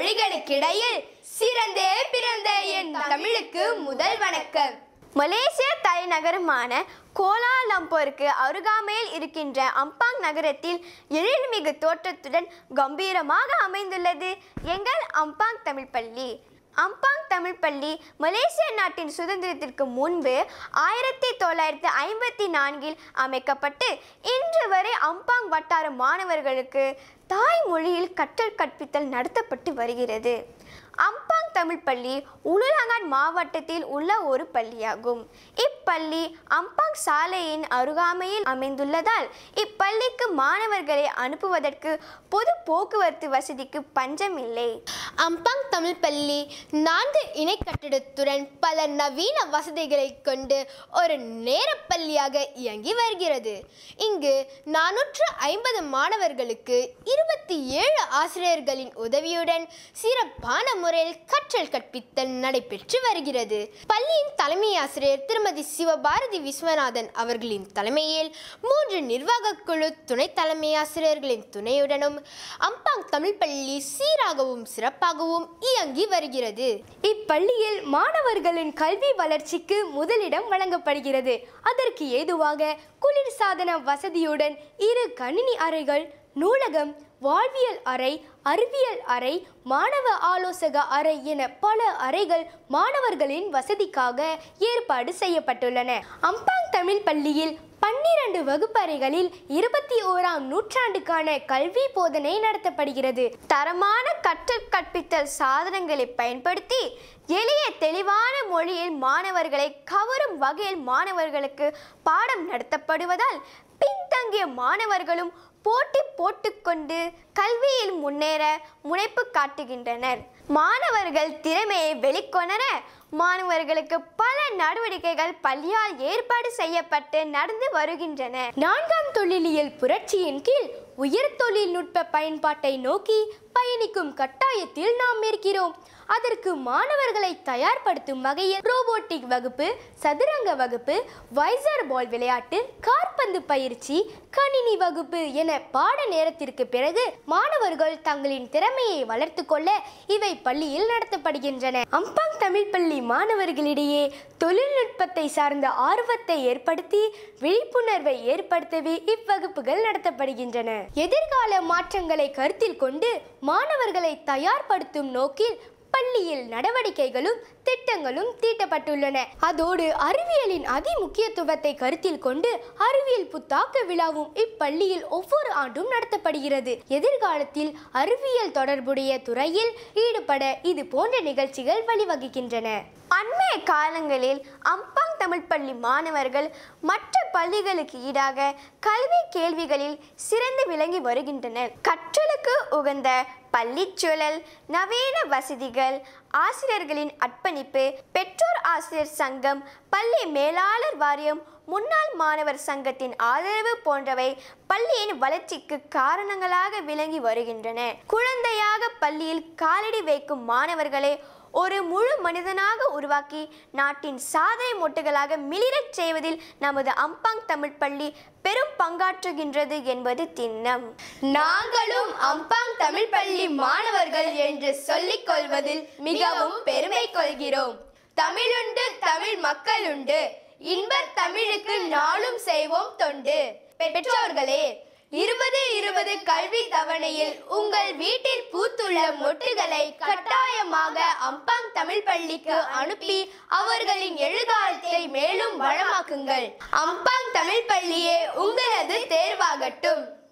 மொழிகளுக்கிடையில் சிறந்தே பிறந்த என் தமிழுக்கு முதல் வணக்கம் மலேசிய தலைநகரமான கோலாலம்பூருக்கு அருகாமையில் இருக்கின்ற அம்பாங் நகரத்தில் எழில்மிகு தோற்றத்துடன் கம்பீரமாக அமைந்துள்ளது எங்கள் அம்பாங் தமிழ் பள்ளி அம்பாங் தமிழ் பள்ளி மலேசிய நாட்டின் சுதந்திரத்திற்கு முன்பு ஆயிரத்தி தொள்ளாயிரத்தி ஐம்பத்தி நான்கில் அமைக்கப்பட்டு இன்று வரை அம்பாங் வட்டார மாணவர்களுக்கு தாய்மொழியில் கற்றல் கற்பித்தல் நடத்தப்பட்டு வருகிறது அம்பாங் தமிழ் பள்ளி உலுலங்கான் மாவட்டத்தில் உள்ள ஒரு பள்ளியாகும் இப்பள்ளி அம்பாங் சாலையின் அருகாமையில் அமைந்துள்ளதால் இப்பள்ளிக்கு மாணவர்களை அனுப்புவதற்கு பொது போக்குவரத்து வசதிக்கு பஞ்சம் இல்லை அம்பாங் தமிழ் பள்ளி நான்கு இணை கட்டிடத்துடன் பல நவீன வசதிகளை கொண்டு ஒரு நேரப் பள்ளியாக இயங்கி வருகிறது இங்கு நானூற்று ஐம்பது மாணவர்களுக்கு இருபத்தி ஏழு ஆசிரியர்களின் உதவியுடன் சிறப்பான முறையில் கற்றல் கற்பித்தல் நடைபெற்று வருகிறது பள்ளியின் தலைமை ஆசிரியர் திருமதி சிவபாரதி விஸ்வநாதன் அவர்களின் தலைமையில் மூன்று நிர்வாகக் குழு துணை தலைமை ஆசிரியர்களின் துணையுடனும் அம்பாங் தமிழ் பள்ளி சீராகவும் சிறப்பாகவும் இயங்கி வருகிறது இப்பள்ளியில் மாணவர்களின் கல்வி வளர்ச்சிக்கு முதலிடம் வழங்கப்படுகிறது அதற்கு ஏதுவாக குளிர்சாதன வசதியுடன் இரு கணினி அறைகள் நூலகம் வாழ்வியல் அறை அறிவியல் அறை மாணவ ஆலோசக அறை என பல அறைகள் மாணவர்களின் வசதிக்காக ஏற்பாடு செய்யப்பட்டுள்ளன அம்பாங் தமிழ் பள்ளியில் பன்னிரண்டு வகுப்பறைகளில் இருபத்தி ஓராம் நூற்றாண்டுக்கான கல்வி போதனை நடத்தப்படுகிறது தரமான கற்றல் கற்பித்தல் சாதனங்களை பயன்படுத்தி எளிய தெளிவான மொழியில் மாணவர்களை கவரும் வகையில் மாணவர்களுக்கு பாடம் நடத்தப்படுவதால் பின்தங்கிய மாணவர்களும் போட்டி போட்டுக்கொண்டு கல்வியில் முன்னேற முனைப்பு காட்டுகின்றனர் மாணவர்கள் திறமையை வெளிக்கொணர மாணவர்களுக்கு பல நடவடிக்கைகள் பள்ளியால் ஏற்பாடு செய்யப்பட்டு நடந்து வருகின்றன நான்காம் தொழிலியல் புரட்சியின் கீழ் உயர் தொழில்நுட்ப பயன்பாட்டை நோக்கி பயணிக்கும் கட்டாயத்தில் நாம் இருக்கிறோம் அதற்கு மாணவர்களை தயார்படுத்தும் வகையில் ரோபோட்டிக் வகுப்பு சதுரங்க வகுப்பு வைசர் பால் விளையாட்டு காற்பந்து பயிற்சி கணினி வகுப்பு என பாட நேரத்திற்கு பிறகு மாணவர்கள் தங்களின் திறமையை வளர்த்து கொள்ள இவை பள்ளியில் நடத்தப்படுகின்றன அம்பாங் தமிழ் பள்ளி மாணவர்களிடையே தொழில்நுட்பத்தை சார்ந்த ஆர்வத்தை ஏற்படுத்தி விழிப்புணர்வை ஏற்படுத்தவே இவ்வகுப்புகள் நடத்தப்படுகின்றன எதிர்கால மாற்றங்களை கருத்தில் கொண்டு மாணவர்களை தயார்படுத்தும் நோக்கில் பள்ளியில் நடவடிக்கைகளும் திட்டங்களும் தீட்டப்பட்டுள்ளன அதோடு அறிவியலின் அதி முக்கியத்துவத்தை கருத்தில் கொண்டு அறிவியல் புத்தாக்க விழாவும் இப்பள்ளியில் ஒவ்வொரு ஆண்டும் நடத்தப்படுகிறது எதிர்காலத்தில் அறிவியல் தொடர்புடைய துறையில் ஈடுபட இது போன்ற நிகழ்ச்சிகள் வழிவகுக்கின்றன அண்மைய காலங்களில் அம்பாங் தமிழ் பள்ளி மாணவர்கள் மற்ற பள்ளிகளுக்கு ஈடாக கல்வி கேள்விகளில் சிறந்து விளங்கி வருகின்றனர் கற்றலுக்கு உகந்த பள்ளிச்சூழல் நவீன வசதிகள் ஆசிரியர்களின் அர்ப்பணிப்பு பெற்றோர் ஆசிரியர் சங்கம் பள்ளி மேலாளர் வாரியம் முன்னாள் மாணவர் சங்கத்தின் ஆதரவு போன்றவை பள்ளியின் வளர்ச்சிக்கு காரணங்களாக விளங்கி வருகின்றன குழந்தையாக பள்ளியில் காலடி வைக்கும் மாணவர்களை ஒரு முழு மனிதனாக உருவாக்கி நாட்டின் சாதனை மொட்டுகளாக மிளிரச் செய்வதில் நமது அம்பாங் தமிழ் பள்ளி பெரும் பங்காற்றுகின்றது என்பது திண்ணம் நாங்களும் அம்பாங் தமிழ் பள்ளி மாணவர்கள் என்று சொல்லிக் கொள்வதில் மிகவும் பெருமை கொள்கிறோம் தமிழுண்டு தமிழ் மக்களுண்டு இன்பத் தமிழுக்கு நாளும் செய்வோம் தொண்டு பெற்றோர்களே இருபது இருபது கல்வி தவணையில் உங்கள் வீட்டில் பூத்துள்ள மொட்டுகளை கட்டாயமாக அம்பாங் தமிழ் பள்ளிக்கு அனுப்பி அவர்களின் எதிர்காலத்தை மேலும் வளமாக்குங்கள் அம்பாங் தமிழ் பள்ளியே உங்களது தேர்வாகட்டும்